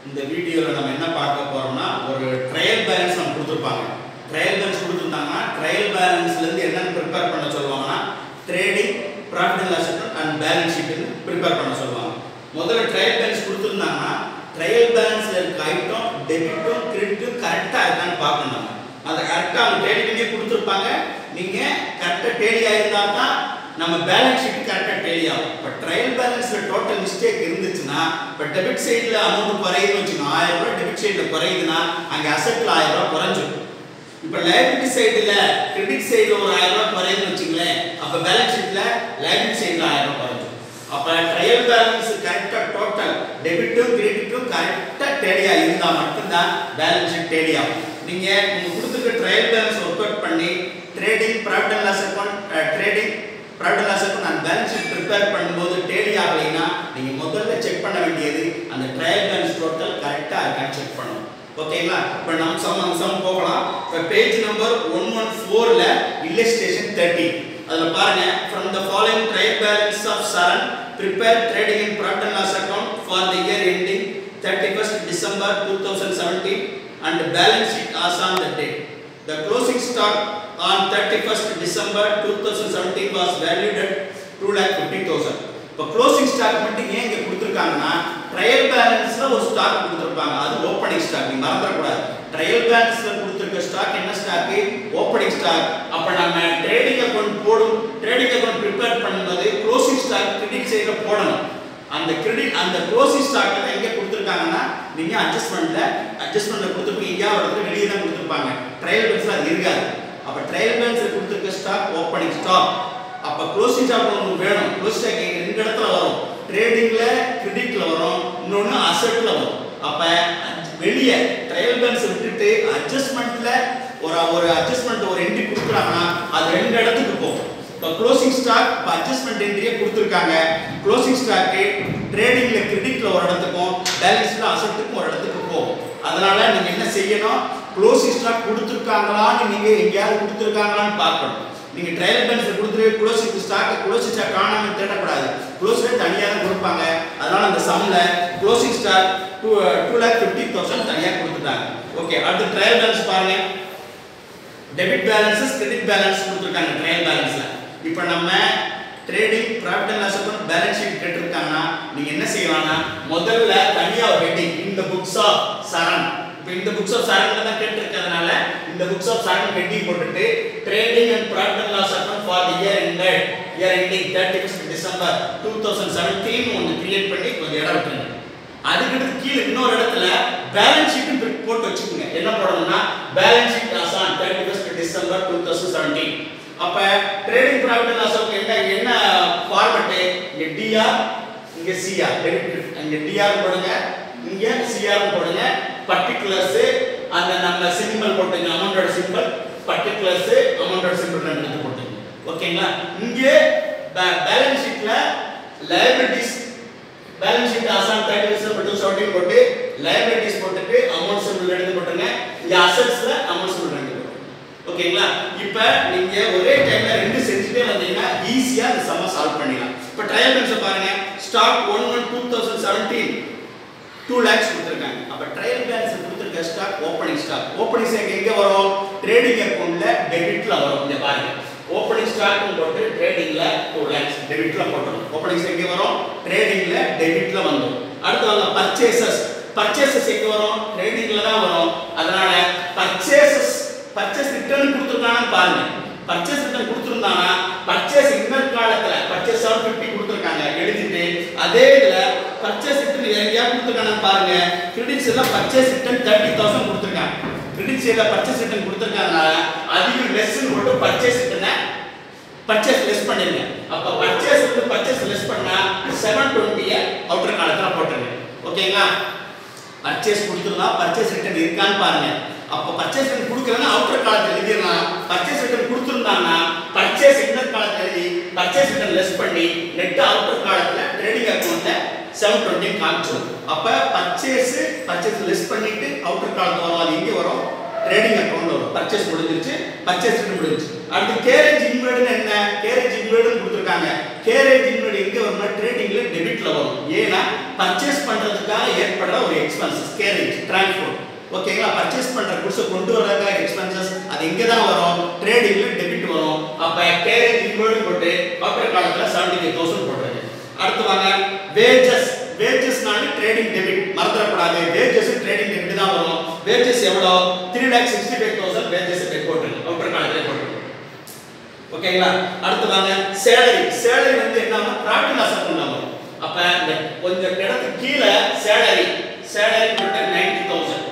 இந்த வீடியோவில் நம்ம என்ன பார்க்க போறோம்னா ஒரு ட்ரையல் பேலன்ஸ் நம்ம கொடுத்துருப்பாங்க ட்ரையல் பேலன்ஸ் கொடுத்துருந்தாங்கன்னா ட்ரையல் பேலன்ஸ்லேருந்து என்னென்னு ப்ரிப்பேர் பண்ண சொல்லுவாங்கன்னா trading profit and loss and balance ஷீட்டுன்னு ப்ரிப்பேர் பண்ண சொல்லுவாங்க முதல்ல ட்ரையல் பேலன்ஸ் கொடுத்துருந்தாங்கன்னா ட்ரையல் பேலன்ஸில் இருக்க ஐட்டம் டெபிட்டும் கிரெடிட்டும் கரெக்டாக இருக்கான்னு பார்க்கணும் நம்ம அதை கரெக்டாக அவங்க டேலிலேயே கொடுத்துருப்பாங்க நீங்கள் கரெக்டாக டேலி ஆயிருந்தா தான் நம்ம பேலன்ஸ் ஷீட் கரெக்டாக டேலி ஆகும் இப்போ ட்ரையல் பேலன்ஸில் டோட்டல் மிஸ்டேக் இருந்துச்சுன்னா இப்போ டெபிட் சைடில் அமௌண்ட் குறையுதுன்னு வச்சுக்கோங்க ஆயிரம் ரூபாய் டெபிட் சைடில் குறையுதுன்னா அங்கே அசெட்டில் ஆயிரம் ரூபாய் குறைஞ்சிடும் இப்போ லைபிலிட்டி சைடில் கிரெடிட் சைடில் ஒரு ஆயிரம் ரூபாய் குறையுதுன்னு வச்சுங்களேன் அப்போ பேலன்ஸ் ஷீட்டில் லைபிலிட்டி சைடில் ஆயிரம் ரூபாய் குறைஞ்சிடும் அப்போ ட்ரையல் பேலன்ஸ் கரெக்டாக டோட்டல் டெபிட்டும் கிரெடிட்டும் கரெக்டாக டேலியாக இருந்தால் மட்டும்தான் பேலன்ஸ் ஷீட் டேலி ஆகும் நீங்கள் உங்கள் கொடுத்துருக்க ட்ரையல் பேலன்ஸ் ஒர்க் அவுட் பண்ணி trading profit and loss account trading profit loss account and balance sheet prepare பண்ணும்போது டேலி ஆகலைன்னா நீங்கள் முதல்ல செக் பண்ண வேண்டியது அந்த ட்ரையல் பேலன்ஸ் டோட்டல் கரெக்டாக இருக்கான்னு செக் பண்ணணும் ஓகேங்களா இப்போ நம்ம சம் நம்ம சம் போகலாம் இப்போ பேஜ் நம்பர் ஒன் ஒன் ஃபோரில் இல்லஸ்ட்ரேஷன் தேர்ட்டி அதில் பாருங்க from the following trial balance of Saran prepare trading in profit and loss account for the year ending thirty first December two thousand seventeen and balance sheet as on the date The closing stock on 31st December 2017 was valued at 2,50,000. இப்போ closing stock மட்டும் ஏன் இங்க கொடுத்துருக்காங்கன்னா trial பேலன்ஸ்ல ஒரு stock கொடுத்துருப்பாங்க அது opening stock நீங்க மறந்துடக்கூடாது ட்ரையல் பேலன்ஸ்ல கொடுத்துருக்க ஸ்டாக் என்ன ஸ்டாக் ஓப்பனிங் ஸ்டாக் அப்ப நம்ம ட்ரேடிங் அக்கௌண்ட் போடும் ட்ரேடிங் அக்கௌண்ட் ப்ரிப்பேர் பண்ணும்போது க்ளோசிங் ஸ்டாக் கிரெடிட் சைடுல போடணும் அந்த கிரெடிட் அந்த க்ளோசிங் ஸ்டாக்ல எங்க கொடுத்துருக்காங்கன்னா நீங்க அட்ஜஸ்ட்மெண்ட்ல அட்ஜஸ்ட்மெண்ட்ல கொடுத்துருப்பீங்க எங்கேயா ஒரு இடத்துல வெளியே தான் கொடுத்துருப்பாங்க ட்ரையல் பேலன்ஸ்ல அது இருக்காது அப்ப ட்ரையல் பேலன்ஸ்ல கொடுத்துருக்க ஸ்டாக் ஓப்பனிங் ஸ்டாக் அப்ப க்ளோசிங் ஸ்டாக் உங்களுக்கு வேணும் க்ளோசிங் ஸ்டாக் ரெண்டு இடத்துல வரும் ட்ரேடிங்ல கிரெடிட்ல வரும் இன்னொன்னு அசெட்ல வரும் அப்ப வெளியே ட்ரையல் பேலன்ஸ் விட்டுட்டு அட்ஜஸ்ட்மெண்ட்ல ஒரு ஒரு அட்ஜஸ்ட்மெண்ட் ஒரு என்ட்ரி கொடுக்குறாங்கன்னா அது ரெண்டு இடத்துக்கு போகும் இப்போ க்ளோசிங் ஸ்டாக் இப்போ அட்ஜஸ்ட்மெண்ட் என்ட்ரியே கொடுத்துருக்காங்க க்ளோசிங் ஸ்டாக்கு ட்ரேடிங்ல கிரெடிட்ல ஒரு இடத்துக்கும் பேலன்ஸ்ல அசட்டுக்கும் ஒரு இடத்துக்கு போகும் அதனால நீங்க என்ன செய்யணும் க்ளோசிங் ஸ்டாக் கொடுத்துருக்காங்களான்னு நீங்க எங்கேயாவது கொடுத்துருக்காங்களான்னு பார்க்கணும் நீங்க ட்ரையல் பேலன்ஸ் கொடுத்துட்டு க்ளோசிங் ஸ்டாக் க்ளோசிங் ஸ்டாக் காணாம தேடக்கூடாது க்ளோசிங் தனியாக தான் கொடுப்பாங்க அதனால அந்த சம்ல closing stock two two lakh fifty thousand தனியாக கொடுத்துட்டாங்க ஓகே அடுத்து ட்ரையல் பேலன்ஸ் பாருங்க டெபிட் பேலன்ஸஸ் கிரெடிட் பேலன்ஸ் கொடுத்துருக்காங்க ட்ரையல் பேலன்ஸ்ல இப்போ நம்ம trading profit and loss account balance sheet கேட்டிருக்காங்கன்னா நீங்க என்ன செய்யலாம்னா முதல்ல தனியா ஒரு ஹெட்டிங் இந்த புக்ஸ் ஆஃப் சரண் இப்போ இந்த புக்ஸ் ஆஃப் சரண்ல தான் கேட்டிருக்கிறதுனால இந்த புக்ஸ் ஆஃப் சரண் ஹெட்டிங் போட்டுட்டு trading and profit and loss account for the year ended year ending thirty first December two thousand seventeen ஒன்று கிரியேட் பண்ணி கொஞ்சம் இடம் விட்டுருங்க அதுக்கடுத்து கீழே இன்னொரு இடத்துல பேலன்ஸ் ஷீட் போட்டு வச்சுக்கோங்க என்ன போடணும்னா balance sheet as on thirty first December two thousand seventeen அப்ப ட்ரேடிங் ப்ராஃபிட் லாஸ் என்ன என்ன ஃபார்மட் இங்க டிஆர் இங்க சிஆர் டெபிட் இங்க டிஆர் போடுங்க இங்க சிஆர் போடுங்க பர்టిక్యులர்ஸ் அந்த நம்ம சிம்பிள் போட்டுங்க அமௌண்டோட சிம்பிள் பர்టిక్యులர்ஸ் அமௌண்டோட சிம்பிள் ரெண்டு எடுத்து போட்டுங்க ஓகேங்களா இங்க பேலன்ஸ் ஷீட்ல liabilities balance sheet as on thirty December two seventeen போட்டு லைபிலிட்டிஸ் போட்டுட்டு அமௌண்ட் சிம்பிள் எடுத்து போட்டுங்க இங்க அசெட்ஸ்ல அமௌண்ட் சிம்பிள் ரெண்டு போட்டுங்க ஓகேங்களா இப்போ நீங்க ஒரே டைம்ல ரெண்டு செஞ்சுட்டே வந்தீங்கன்னா ஈஸியா இந்த சம்ம சால்வ் பண்ணிடலாம் இப்போ ட்ரையல் பேலன்ஸ் பாருங்க stock one one two thousand seventeen two lakhs கொடுத்துருக்காங்க அப்போ ட்ரையல் பேலன்ஸ் கொடுத்துருக்க stock opening stock opening stock எங்கே வரும் ட்ரேடிங் அக்கௌண்ட்ல டெபிட்ல வரும் இங்க பாருங்க ஓப்பனிங் ஸ்டாக் போட்டு ட்ரேடிங்ல டூ லேக்ஸ் டெபிட்ல போட்டுரும் ஓப்பனிங் ஸ்டாக் எங்கே வரும் ட்ரேடிங்ல டெபிட்ல வந்துடும் அடுத்து வாங்க பர்ச்சேசஸ் பர்ச்சேசஸ் எங்கே வரும் ட்ரேடிங்ல தான் வரும் அதனால பர்ச்சேசஸ் பர்ச்சேஸ் ரிட்டர்ன் கொடுத்துருக்காங்கன்னு பாருங்க பர்ச்சேஸ் ரிட்டர்ன் கொடுத்துருந்தானா பர்ச்சேஸ் இந்த காலத்துல பர்ச்சேஸ் ஆஃப் ஃபிஃப்டி கொடுத்துருக்காங்க எழுதிட்டு அதே இதுல பர்ச்சேஸ் ரிட்டர்ன் எங்கேயா கொடுத்துருக்காங்கன்னு பாருங்க கிரெடிட்ஸ் எல்லாம் பர்ச்சேஸ் ரிட்டர்ன் தேர்ட்டி தௌசண்ட் கொடுத்துருக்காங்க கிரெடிட்ஸ் எல்லாம் பர்ச்சேஸ் ரிட்டர்ன் கொடுத்துருக்காங்கனால அதிகம் லெஸ்ன்னு போட்டு பர்ச்சேஸ் ரிட்டர்னை பர்ச்சேஸ் லெஸ் பண்ணிருங்க அப்ப பர்ச்சேஸ் வந்து பர்ச்சேஸ் லெஸ் பண்ணா செவன் டுவெண்ட்டியை அவுட்டர் காலத்துல போட்டுருங்க ஓகேங்களா பர்ச்சேஸ் கொடுத்துருந்தா பர்ச்சேஸ் ரிட்டர்ன் இருக்கான்னு பாருங்க அப்ப பர்ச்சேஸ் ரிட்டர்ன் கொடுக்கலன்னா அவுட்டர் காலத்துல எழுதிடலாம் பர்ச்சேஸ் ரிட்டர்ன் கொடுத்துருந்தாங்கன்னா பர்ச்சேஸ் இன்னர் காலத்துல எழுதி பர்ச்சேஸ் ரிட்டர்ன் லெஸ் பண்ணி நெட் அவுட்டர் காலத்துல ட்ரேடிங் அக்கௌண்ட்ல செவன் டுவெண்ட்டி காமிச்சிடும் அப்ப பர்ச்சேஸ் பர்ச்சேஸ் லெஸ் பண்ணிட்டு அவுட்டர் காலத்துல வரும் அது எங்கே வரும் ட்ரேடிங் அக்கௌண்ட் வரும் பர்ச்சேஸ் முடிஞ்சிருச்சு பர்ச்சேஸ் ரிட்டர்ன் முடிஞ்சிருச்சு அடுத்து கேரேஜ் இன்வெர்டுன்னு என்ன கேரேஜ் இன்வெர்டுன்னு கொடுத்துருக்காங்க கேரேஜ் இன்வெர்டு எங்க வரும்னா ட்ரேடிங்ல டெபிட்ல வரும் ஏன்னா பர்ச்சேஸ் பண்றதுக்காக ஏற்படுற ஒரு எக்ஸ்பென்சஸ் கேரேஜ் டிரான்ஸ்போர்ட் ஓகேங்களா பர்ச்சேஸ் பண்ற குட்ஸ் கொண்டு வரதுக்காக எக்ஸ்பென்சஸ் அது எங்க தான் வரும் ட்ரேடிங்ல டெபிட் வரும் அப்ப கேரேஜ் இன்க்ளூடிங் போட்டு ஆஃப்டர் காலத்துல 75000 போடுறது அடுத்து வாங்க வேஜஸ் வேஜஸ்னால ட்ரேடிங் டெபிட் மறந்துடக்கூடாது வேஜஸ் ட்ரேடிங் டெபிட் தான் வரும் வேஜஸ் எவ்வளோ three lakh sixty five thousand wages போட்டுருக்கு ஆஃப்டர் காலத்துல போட்டுருக்கு ஓகேங்களா அடுத்து வாங்க சேலரி சேலரி வந்து என்னன்னா ப்ராஃபிட் லாஸ் அக்கௌண்ட் வரும் அப்ப இந்த கொஞ்சம் இடத்துக்கு கீழே சேலரி சேலரி போட்டு நைன்டி தௌசண்ட்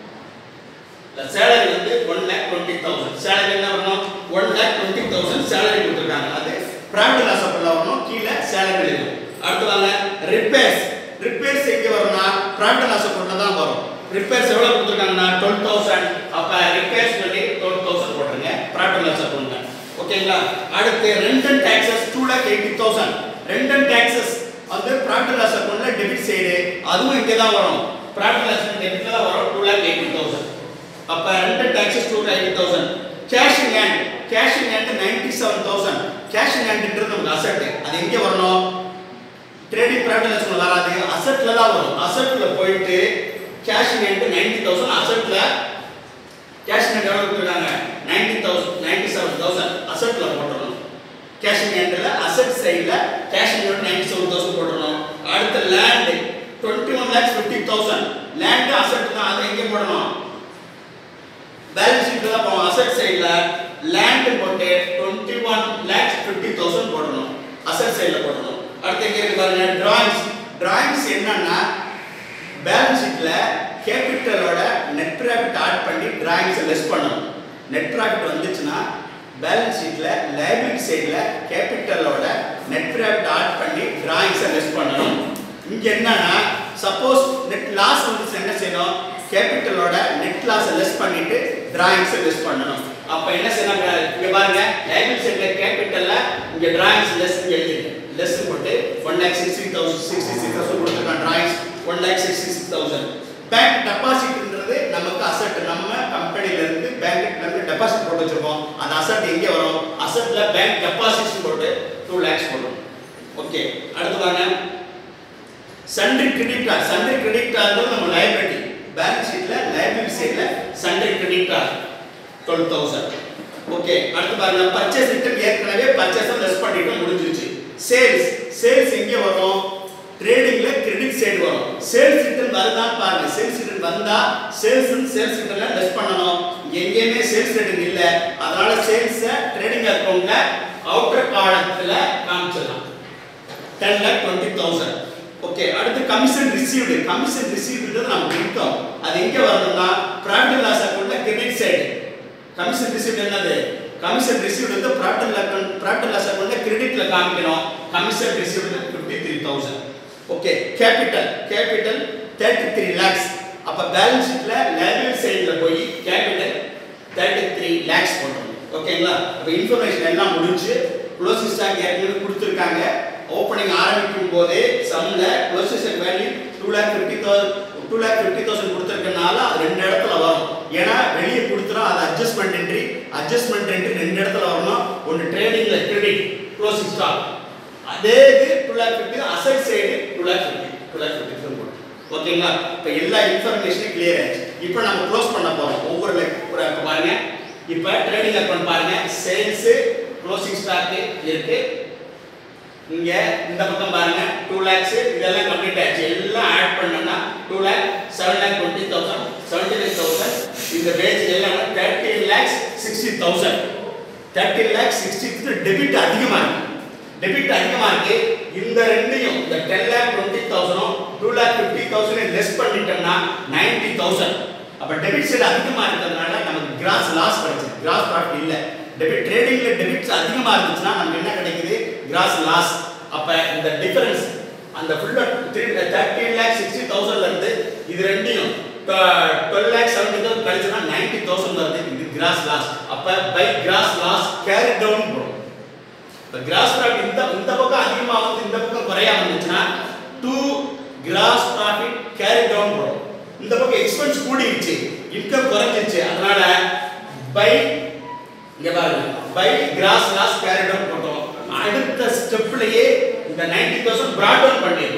சேலரி வந்து one lakh twenty thousand salary என்ன வரணும் one lakh twenty thousand salary கொடுத்துருக்காங்க அது ப்ராஃபிட் லாஸ் அக்கௌண்ட் வரணும் கீழே சேலரி இருக்கும் அடுத்து வாங்க ரிப்பேர்ஸ் ரிப்பேர்ஸ் எங்க வரும்னா ப்ராஃபிட் லாஸ் அக்கௌண்ட்ல தான் வரும் ரிப்பேர்ஸ் எவ்வளவு கொடுத்துருக்காங்கன்னா டுவெல் தௌசண்ட் அப்ப ரிப்பேர்ஸ் சொல்லி டுவெல் தௌசண்ட் போட்டுருங்க ப்ராஃபிட் லாஸ் அக்கௌண்ட்ல ஓகேங்களா அடுத்து rent and taxes two lakh eighty thousand rent and taxes வந்து ப்ராஃபிட் லாஸ் அக்கௌண்ட்ல டெபிட் சைடு அதுவும் இங்கே தான் வரும் ப்ராஃபிட் லாஸ் டெபிட்ல தான் வரும் டூ லேக் எயிட்டி தௌசண்ட் அப்ப rent and taxes two lakh eighty thousand cash in hand cash in hand ninety seven thousand cash in ஹேண்ட்ன்றது நமக்கு அசட் அது எங்கே வரணும் ட்ரேடிங் ப்ராஃபிட் லாஸ் வராது அசெட்ல தான் வரும் அசெட்ல போயிட்டு cash in hand ninety thousand அசெட்ல கேஷ் இன் எவ்வளவு கொடுத்துருக்காங்க ninety thousand ninety seven thousand அசெட்ல போட்டுறணும் கேஷ் இன் ஹேண்டில் அசெட் சைடில் cash in hand ninety seven thousand போட்டுறணும் அடுத்து land twenty one lakhs fifty thousand land asset தான் அதை எங்கே போடணும் பேலன்ஸ் ஷீட்ல தான் போவோம் அசெட் சைடில் லேண்ட் போட்டு twenty one lakhs fifty thousand போடணும் அசெட் சைடில் போடணும் அடுத்து எங்கே இருக்கு பாருங்க டிராயிங்ஸ் டிராயிங்ஸ் என்னன்னா பேலன்ஸ் ஷீட்ல கேபிட்டலோட நெட் ப்ராஃபிட் ஆட் பண்ணி டிராயிங்ஸை லெஸ் பண்ணணும் நெட் ப்ராஃபிட் வந்துச்சுன்னா பேலன்ஸ் ஷீட்ல லைபிலிட்டி சைடுல கேபிட்டலோட நெட் ப்ராஃபிட் ஆட் பண்ணி டிராயிங்ஸை லெஸ் பண்ணணும் இங்க என்னன்னா சப்போஸ் நெட் லாஸ் வந்துச்சு என்ன செய்யணும் கேபிட்டலோட நெட் லாஸை லெஸ் பண்ணிட்டு டிராயிங்ஸை லெஸ் பண்ணணும் அப்ப என்ன செய்யணும் இங்க பாருங்க லைபிலிட்டி சைடுல கேபிட்டல்ல இங்க டிராயிங்ஸ் லெஸ் எழுதிருக்கு லெஸ் போட்டு one lakh sixty thousand sixty six thousand கொடுத்துருக்கான் drawings one lakh sixty six thousand bank டெபாசிட்ன்றது நமக்கு அசட் நம்ம கம்பெனில இருந்து பேங்க்ல இருந்து டெபாசிட் போட்டு வச்சிருக்கோம் அந்த அசட் எங்க வரும் அசட்ல பேங்க் டெபாசிட்ஸ் போட்டு டூ லேக்ஸ் போடும் ஓகே அடுத்து வாங்க sundry credit card sundry credit card நம்ம லைபிலிட்டி பேலன்ஸ் ஷீட்ல லைபிலிட்டி சைடுல sundry credit card twelve thousand okay அடுத்து பாருங்க பர்ச்சேஸ் ரிட்டர்ன் ஏற்கனவே பர்ச்சேஸ் லெஸ் பண்ணிட்டு முடிஞ்சிருச்சு சேல்ஸ் சேல்ஸ் எங்க வரும் ட்ரேடிங்ல கிரெடிட் சைடு வரும் சேல்ஸ் ரிட்டர்ன் வருதான்னு பாருங்க சேல்ஸ் ரிட்டர்ன் வந்தா சேல்ஸ் சேல்ஸ் ரிட்டர்ன்ல லெஸ் பண்ணணும் எங்கேயுமே சேல்ஸ் ரிட்டர்ன் இல்ல அதனால சேல்ஸ் ட்ரேடிங் அக்கவுண்ட்ல அவுட்டர் காலத்துல காமிச்சிடலாம் ten lakh twenty thousand okay அடுத்து கமிஷன் ரிசீவ்டு கமிஷன் ரிசீவ்டுன்றது நமக்கு இன்கம் அது எங்க வரணும்னா ப்ராஃபிட் லாஸ் அக்கவுண்ட்ல கிரெடிட் சைடு கமிஷன் ரிசீவ்டு என்னது கமிஷன் ரிசீவ்டு வந்து ப்ராஃபிட் அக்கவுண்ட் ப்ராஃபிட் லாஸ் அக்கவுண்ட்ல கிரெடிட்ல காமிக்கணும் commission received fifty three thousand okay capital capital thirty three lakhs அப்ப பேலன்ஸ் ஷீட்ல லேபிள் சைடுல போய் கேபிட்டல் தேர்ட்டி த்ரீ லேக்ஸ் போடணும் ஓகேங்களா அப்ப இன்ஃபர்மேஷன் எல்லாம் முடிஞ்சு க்ளோசிங் ஸ்டாக் ஏற்கனவே கொடுத்துருக்காங்க ஓப்பனிங் ஆரம்பிக்கும் போதே சம்ல closing stock value two lakh fifty thousand two lakh fifty thousand கொடுத்துருக்கனால அது ரெண்டு இடத்துல வரும் ஏன்னா வெளியே கொடுத்துரும் அது அட்ஜஸ்ட்மெண்ட் என்ட்ரி அட்ஜஸ்ட்மெண்ட் என்ட்ரி ரெண்டு இடத்துல வரணும் ஒன்று ட்ரேடிங்ல கிரெடிட் க்ளோசிங் ஸ்டாக் அதே இது two lakh fifty asset side two lakh fifty two lakh fifty ஓகேங்களா இப்போ எல்லா இன்ஃபர்மேஷனும் கிளியர் ஆயிடுச்சு இப்போ நம்ம க்ளோஸ் பண்ண போறோம் ஒவ்வொரு leg- ஒரு இப்போ பாருங்க இப்போ ட்ரேடிங் அக்கௌண்ட் பாருங்க சேல்ஸ் க்ளோசிங் ஸ்டாக் இருக்கு இங்க இந்த பக்கம் பாருங்க டூ லேக்ஸ் இதெல்லாம் கம்ப்ளீட் ஆயிடுச்சு எல்லாம் ஆட் பண்ணோம்னா two lakh seven lakh twenty thousand seventy nine thousand இந்த பேஜ் எல்லாம் thirty lakhs sixty thousand thirty lakhs sixty debit அதிகமா இருக்கு டெபிட் அதிகமா இருக்கு இந்த ரெண்டையும் இந்த டென் லேக் டுவெண்ட்டி தௌசண்டும் two lakh fifty thousand less பண்ணிட்டோம்னா நைன்டி தௌசண்ட் அப்ப டெபிட் சைடு அதிகமா இருக்கிறதுனால நமக்கு கிராஸ் லாஸ் கிடைச்சது கிராஸ் ப்ராஃபிட் இல்ல டெபிட் ட்ரேடிங்ல டெபிட்ஸ் அதிகமா இருந்துச்சுன்னா நமக்கு என்ன கிடைக்குது கிராஸ் லாஸ் அப்ப இந்த டிஃபரன்ஸ் அந்த ஃபுல்லா தேர்ட்டீன் லேக் சிக்ஸ்டி தௌசண்ட்ல இருந்து இது ரெண்டையும் டுவெல் லேக் செவன்டி தௌசண்ட் கழிச்சுன்னா நைன்டி தௌசண்ட் வருது இது கிராஸ் லாஸ் அப்ப by gross loss carry down போடும் இப்போ கிராஸ் ப்ராஃபிட் இந்த இந்த பக்கம் அதிகமாக வந்து இந்த பக்கம் குறையாம இருந்துச்சுன்னா to gross profit carry down போடும் இந்த பக்கம் எக்ஸ்பென்ஸ் கூடிருச்சு இன்கம் குறைஞ்சிருச்சு அதனால பை இங்க பாருங்க by gross loss carry down போட்டோம் அடுத்த ஸ்டெப்லயே இந்த நைன்டி தௌசண்ட் பிராட் டவுன் பண்ணிடும்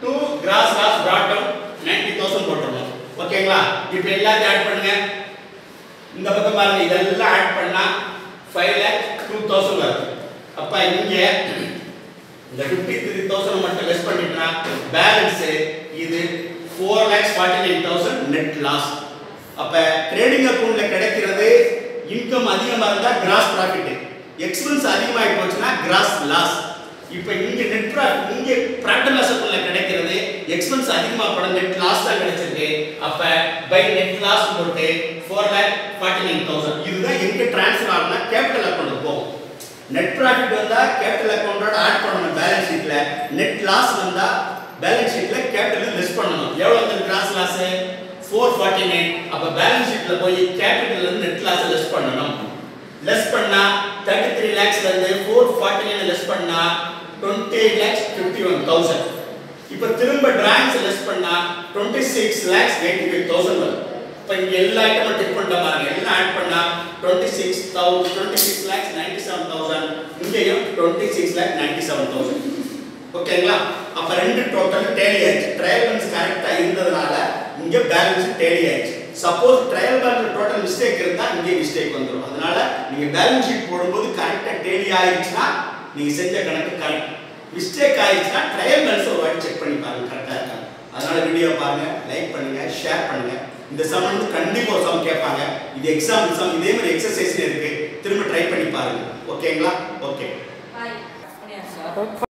to gross loss brought down ninety thousand போட்டுருணும் ஓகேங்களா இப்போ எல்லாத்தையும் ஆட் பண்ணுங்க இந்த பக்கம் பாருங்க இதெல்லாம் ஆட் பண்ணா ஃபைவ் லேக் டூ தௌசண்ட் வருது அப்ப இங்க இந்த ஃபிஃப்டி த்ரீ தௌசண்ட் மட்டும் லெஸ் பண்ணிட்டா பேலன்ஸ் இது four lakhs forty nine thousand net loss அப்ப ட்ரேடிங் அக்கௌண்ட்ல கிடைக்கிறது இன்கம் அதிகமா இருந்தா கிராஸ் ப்ராஃபிட் எக்ஸ்பென்ஸ் அதிகமாகி போச்சுன்னா கிராஸ் லாஸ் இப்போ இங்க நெட் ப்ராஃபிட் இங்க ப்ராஃபிட் லாஸ் அக்கௌண்ட்ல கிடைக்கிறது எக்ஸ்பென்ஸ் அதிகமா போட நெட் லாஸ் தான் கிடைச்சிருக்கு அப்ப பை நெட் லாஸ் போட்டு four lakh forty nine thousand இதுதான் எங்க டிரான்ஸ்ஃபர் ஆகுனா கேபிட்டல் அக்கௌண்ட் போகும் நெட் ப்ராஃபிட் வந்தா கேபிட்டல் அக்கௌண்டோட ஆட் பண்ணணும் பேலன்ஸ் ஷீட்ல நெட் லாஸ் வந்தா பேலன்ஸ் ஷீட்ல கேபிட்டல் லெஸ் பண்ணணும் எவ்வளவு வந்து கிராஸ் லாஸ் 449 அப்ப பேலன்ஸ் ஷீட்ல போய் கேபிட்டல் இருந்து நெட் லாஸ் லெஸ் பண்ணணும் லெஸ் பண்ணா 33 lakhsல இருந்து 449 லெஸ் பண்ணா 28 lakhs 51000 இப்ப திரும்ப டிராயிங்ஸ் லெஸ் பண்ணா 26 lakhs 85000 வரும் இப்ப இங்க எல்லா ஐட்டமும் டிக் பண்ணிட்ட பாருங்க எல்லாம் ஆட் பண்ணா 26000 26 lakhs 97000 இங்கேயும் 26 lakh 97000 ஓகேங்களா அப்ப ரெண்டு டோட்டல் டேலி ஆயிடுச்சு ட்ரையல் பேலன்ஸ் கரெக்டா இருந்ததுனால இங்க பேலன்ஸ் டேலி ஆயிடுச்சு suppose trial balance total mistake இருந்தா இங்கே மிஸ்டேக் வந்துடும் அதனால நீங்க பேலன்ஸ் ஷீட் போடும்போது கரெக்டா டேலி ஆயிடுச்சுன்னா நீங்க செஞ்ச கணக்கு கரெக்ட் மிஸ்டேக் ஆயிடுச்சுன்னா ட்ரையல் பேலன்ஸ் ஒரு வாட்டி செக் பண்ணி பாருங்க கரெக்டா இருக்கா அதனால வீடியோ பாருங்க லைக் பண்ணுங்க ஷேர் பண்ணுங்க இந்த சம் வந்து கண்டிப்பா ஒரு சம் கேட்பாங்க இது எக்ஸாம் சம் இதே மாதிரி எக்ஸசைஸ் இருக்கு திரும்ப ட்ரை பண்ணி பாருங்க ஓகேங்களா ஓகே Hi. Yes, sir.